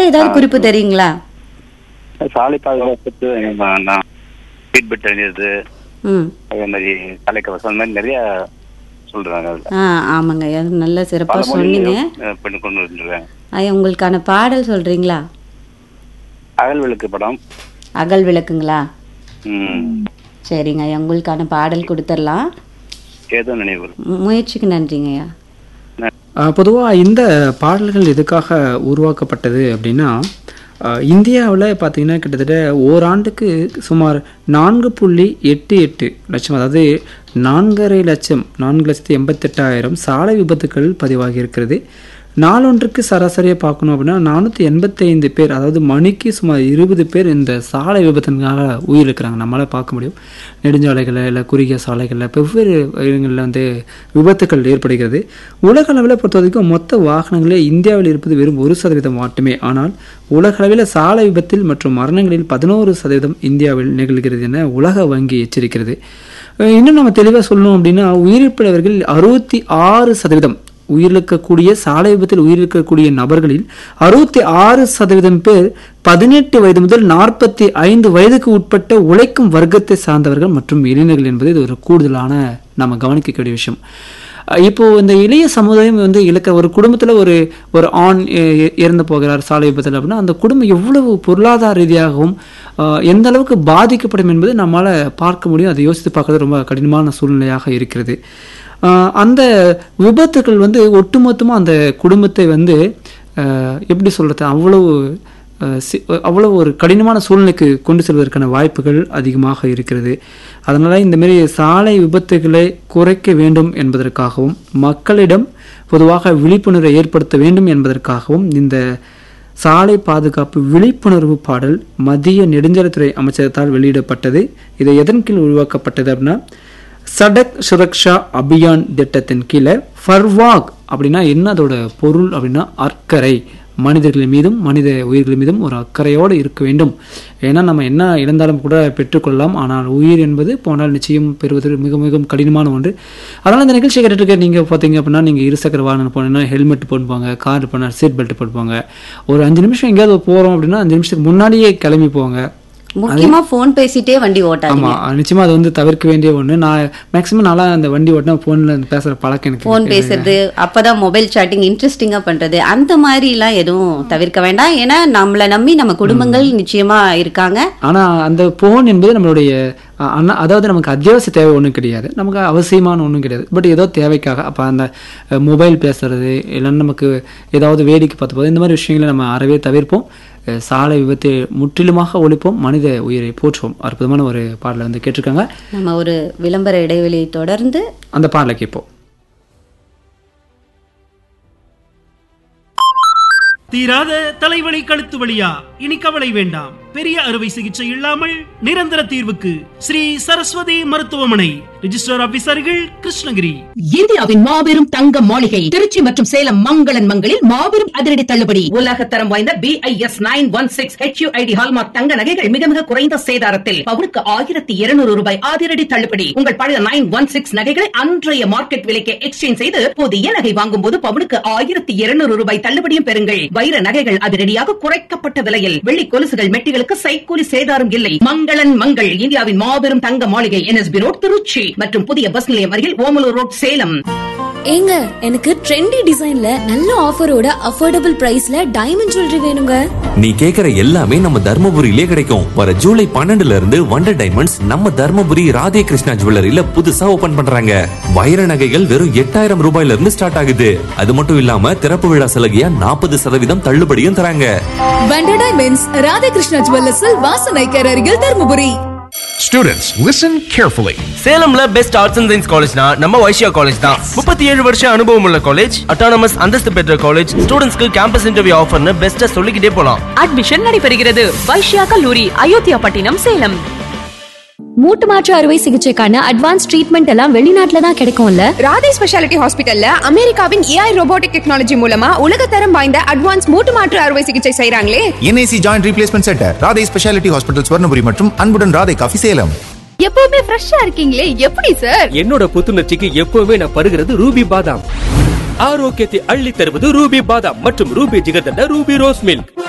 வேற ஏதாவது குறிப்பு தெரியுங்களா சாலை பாதுகாப்புக்கு நான் சீட் பெல்ட் அணியிறது ம் அதே மாதிரி தலைக்கவசம் அந்த மாதிரி நிறைய சொல்றாங்க அதுல. ஆ ஆமாங்க ஐயா நல்ல சிறப்பா பல சொன்னீங்க மொழிகளையும் பண்ணி கொண்டு வந்துடுறேன் ஐயா உங்களுக்கான பாடல் சொல்றீங்களா அகல் விளக்கு படம் அகல் விளக்குங்களா ம், சரிங்க ஐயா உங்களுக்கான பாடல் கொடுத்துடலாம் ஏதோ நினைவு மு- முயற்சிக்கு நன்றிங்க ஐயா பொதுவாக இந்த பாடல்கள் எதுக்காக உருவாக்கப்பட்டது அப்படின்னா இந்தியாவில் பார்த்தீங்கன்னா கிட்டத்தட்ட ஓராண்டுக்கு சுமார் நான்கு புள்ளி எட்டு எட்டு லட்சம் அதாவது நான்கரை லட்சம் நான்கு லட்சத்தி எண்பத்தெட்டாயிரம் சாலை விபத்துக்கள் பதிவாகி இருக்கிறது நாளொன்றுக்கு சராசரியாக பார்க்கணும் அப்படின்னா நானூற்றி எண்பத்தைந்து பேர் அதாவது மணிக்கு சுமார் இருபது பேர் இந்த சாலை விபத்தினால உயிரிழக்கிறாங்க நம்மளால் பார்க்க முடியும் நெடுஞ்சாலைகளில் இல்லை குறுகிய சாலைகளில் வெவ்வேறு இடங்களில் வந்து விபத்துக்கள் ஏற்படுகிறது உலக அளவில் பொறுத்த வரைக்கும் மொத்த வாகனங்களே இந்தியாவில் இருப்பது வெறும் ஒரு சதவீதம் மட்டுமே ஆனால் உலக அளவில் சாலை விபத்தில் மற்றும் மரணங்களில் பதினோரு சதவீதம் இந்தியாவில் நிகழ்கிறது என உலக வங்கி எச்சரிக்கிறது அஹ் இன்னும் நம்ம தெளிவாக சொல்லணும் அப்படின்னா உயிரிழப்பவர்கள் அறுபத்தி ஆறு சதவீதம் உயிரிழக்கக்கூடிய சாலை விபத்தில் உயிரிழக்கக்கூடிய நபர்களில் அறுபத்தி ஆறு சதவீதம் பேர் பதினெட்டு வயது முதல் நாற்பத்தி ஐந்து வயதுக்கு உட்பட்ட உழைக்கும் வர்க்கத்தை சார்ந்தவர்கள் மற்றும் இளைஞர்கள் என்பது இது ஒரு கூடுதலான நம்ம கவனிக்கக்கூடிய விஷயம் அஹ் இப்போ இந்த இளைய சமுதாயம் வந்து இழக்க ஒரு குடும்பத்தில் ஒரு ஒரு ஆண் இ- இறந்து போகிறார் சாலை விபத்தில் அப்படின்னா அந்த குடும்பம் எவ்வளவு பொருளாதார ரீதியாகவும் அஹ், எந்த அளவுக்கு பாதிக்கப்படும் என்பது நம்மளால் பார்க்க முடியும் அதை யோசித்து பார்க்கறது ரொம்ப கடினமான சூழ்நிலையாக இருக்கிறது அஹ், அந்த விபத்துகள் வந்து ஒட்டுமொத்தமாக அந்த குடும்பத்தை வந்து அஹ், எப்படி சொல்கிறது அவ்வளவு அஹ், சி- அவ்வளவு ஒரு கடினமான சூழ்நிலைக்கு கொண்டு செல்வதற்கான வாய்ப்புகள் அதிகமாக இருக்கிறது அதனால் இந்த மாதிரி சாலை விபத்துகளை குறைக்க வேண்டும் என்பதற்காகவும் மக்களிடம் பொதுவாக விழிப்புணர்வை ஏற்படுத்த வேண்டும் என்பதற்காகவும் இந்த சாலை பாதுகாப்பு விழிப்புணர்வு பாடல் மத்திய நெடுஞ்சாலைத்துறை அமைச்சகத்தால் வெளியிடப்பட்டது இது எதன் கீழ் உருவாக்கப்பட்டது அப்படின்னா சடக் சுரக்ஷா அபியான் திட்டத்தின் கீழே ஃபர்வாக் அப்படின்னா என்ன அதோட பொருள் அப்படின்னா அக்கறை மனிதர்கள் மீதும் மனித உயிர்கள் மீதும் ஒரு அக்கறையோடு இருக்க வேண்டும் ஏன்னா நம்ம என்ன இழந்தாலும் கூட பெற்றுக்கொள்ளலாம் ஆனால் உயிர் என்பது போனால் நிச்சயம் பெறுவது மிக மிகவும் கடினமான ஒன்று அதனால் இந்த நிகழ்ச்சி கேட்டுட்டு நீங்கள் பார்த்தீங்க அப்படின்னா நீங்கள் இருசக்கர வாகனம் போனீங்கன்னா ஹெல்மெட் போட்டு போங்க கார் போனால் சீட் பெல்ட் போட்டு போங்க ஒரு அஞ்சு நிமிஷம் எங்கேயாவது போகிறோம் அப்படின்னா அஞ்சு நிமிஷத்துக்கு முன்னாடியே கிளம்பி போங்க முக்கியமா போன் பேசிட்டே வண்டி ஓட்டாதீங்க ஆமா நிச்சயமா அது வந்து தவிர்க்க வேண்டிய ஒண்ணு நான் மேக்ஸிமம் நல்லா அந்த வண்டி ஓட்டினா போன்ல பேசுற பழக்கம் எனக்கு போன் பேசுறது அப்பதான் மொபைல் சாட்டிங் இன்ட்ரெஸ்டிங்கா பண்றது அந்த மாதிரி எல்லாம் எதுவும் தவிர்க்க வேண்டாம் ஏன்னா நம்மள நம்பி நம்ம குடும்பங்கள் நிச்சயமா இருக்காங்க ஆனா அந்த போன் என்பது நம்மளுடைய அஹ், அண்ணா அதாவது நமக்கு அத்தியாவசிய தேவை ஒன்றும் கிடையாது நமக்கு அவசியமான ஒன்றும் கிடையாது பட் ஏதோ தேவைக்காக அப்போ அந்த மொபைல் பேசுறது இல்லைன்னா நமக்கு ஏதாவது வேடிக்கை பார்த்து போது இந்த மாதிரி விஷயங்களை நம்ம அறவே தவிர்ப்போம் அஹ், சாலை விபத்தை முற்றிலுமாக ஒழிப்போம் மனித உயிரை போற்றுவோம் அற்புதமான ஒரு பாடலை வந்து கேட்டிருக்காங்க நம்ம ஒரு விளம்பர இடைவெளியை தொடர்ந்து அந்த பாடலை கேட்போம் தீராத தலைவலி கழுத்து வலியா இனி கவலை வேண்டாம் பெரிய அறுவை சிகிச்சை இல்லாமல் நிரந்தர தீர்வுக்கு ஸ்ரீ சரஸ்வதி மருத்துவமனை ரிஜிஸ்டர் ஆபீசர்கள் கிருஷ்ணகிரி இந்தியாவின் மாபெரும் தங்க மாளிகை திருச்சி மற்றும் சேலம் மங்களன் மங்களில் மாபெரும் அதிரடி தள்ளுபடி உலக தரம் வாய்ந்த B I S nine one six HUID hallmark தங்க நகைகள் மிக மிக குறைந்த சேதாரத்தில் பவுனுக்கு ஆயிரத்தி இருநூறு ரூபாய் அதிரடி தள்ளுபடி உங்கள் பழைய நைன் ஒன் சிக்ஸ் நகைகளை அன்றைய மார்க்கெட் விலைக்கு எக்ஸ்சேஞ்ச் செய்து புதிய நகை வாங்கும் போது பவுனுக்கு ஆயிரத்தி இருநூறு ரூபாய் தள்ளுபடியும் பெறுங்கள் வைர நகைகள் அதிரடியாக குறைக்கப்பட்ட விலையில் வெள்ளி கொலுசுகள் மெட்டிகளுக்கு சைக்கூலி சேதாரம் இல்லை மங்களன் மங்கள் இந்தியாவின் மாபெரும் தங்க மாளிகை என்எஸ்பி ரோட் திருச்சி மற்றும் புதிய பஸ் நிலையம் அருகில் ஓமலூர் ரோட் சேலம் ஏங்க எனக்கு ட்ரெண்டி டிசைன்ல நல்ல ஆஃபரோட அஃபோர்டபுள் பிரைஸ்ல டைமண்ட் ஜுவல்லரி வேணுங்க நீ கேக்குற எல்லாமே நம்ம தர்மபுரியிலே கிடைக்கும் வர ஜூலை பன்னெண்டுல இருந்து வண்டர் டைமண்ட்ஸ் நம்ம தர்மபுரி ராதே கிருஷ்ணா ஜுவல்லரியில புதுசா ஓபன் பண்றாங்க வைர நகைகள் வெறும் எட்டாயிரம் ரூபாயில இருந்து ஸ்டார்ட் ஆகுது அது மட்டும் இல்லாம திறப்பு விழா சலுகையா நாற்பது சதவீதம் தள்ளுபடியும் தராங்க வண்டர் டைமண்ட்ஸ் ராதாகிருஷ்ணா ஜுவல்லர்ஸில் வாசனைக்கர் அருகில் தருமபுரி Students, listen carefully. சேலம்ல பெஸ்ட் ஆர்ட்ஸ் அண்ட் சயின்ஸ் காலேஜ்னா நம்ம வைஷ்யா காலேஜ் தான் முப்பத்தி ஏழு வருஷம் அனுபவம் உள்ள காலேஜ் அட்டானமஸ் அந்தஸ்து பெற்ற காலேஜ் ஸ்டூடெண்ட்ஸ்க்கு கேம்பஸ் இன்டர்வியூ ஆஃபர்னு பெஸ்ட்டா சொல்லிக்கிட்டே போலாம் அட்மிஷன் நடைபெறுகிறது வைஷ்யா கல்லூரி அயோத்தியா பட்டினம் சேலம் மூட்டு மாற்று அறுவை சிகிச்சைக்கான அட்வான்ஸ் ட்ரீட்மெண்ட் எல்லாம் வெளிநாட்டுல தான் கிடைக்கும்ல ராதே ஸ்பெஷாலிட்டி ஹாஸ்பிட்டல்ல அமெரிக்காவின் ஏஐ ரோபோட்டிக் டெக்னாலஜி மூலமா உலகத்தரம் வாய்ந்த அட்வான்ஸ் மூட்டு மாற்று அறுவை சிகிச்சை செய்றாங்களே NAC Joint Replacement Center, Radhai specialty hospital Swarnapuri மற்றும் அன்புடன் ராதை காஃபி சேலம் எப்பவுமே ஃப்ரெஷ்ஷா இருக்கீங்களே எப்படி சார் என்னோட புத்துணர்ச்சிக்கு எப்பவுமே நான் பருகிறது ரூபி பாதாம் ஆரோக்கியத்தை அள்ளி தருவது ரூபி பாதாம் மற்றும் Ruby jigarthanda Ruby rose milk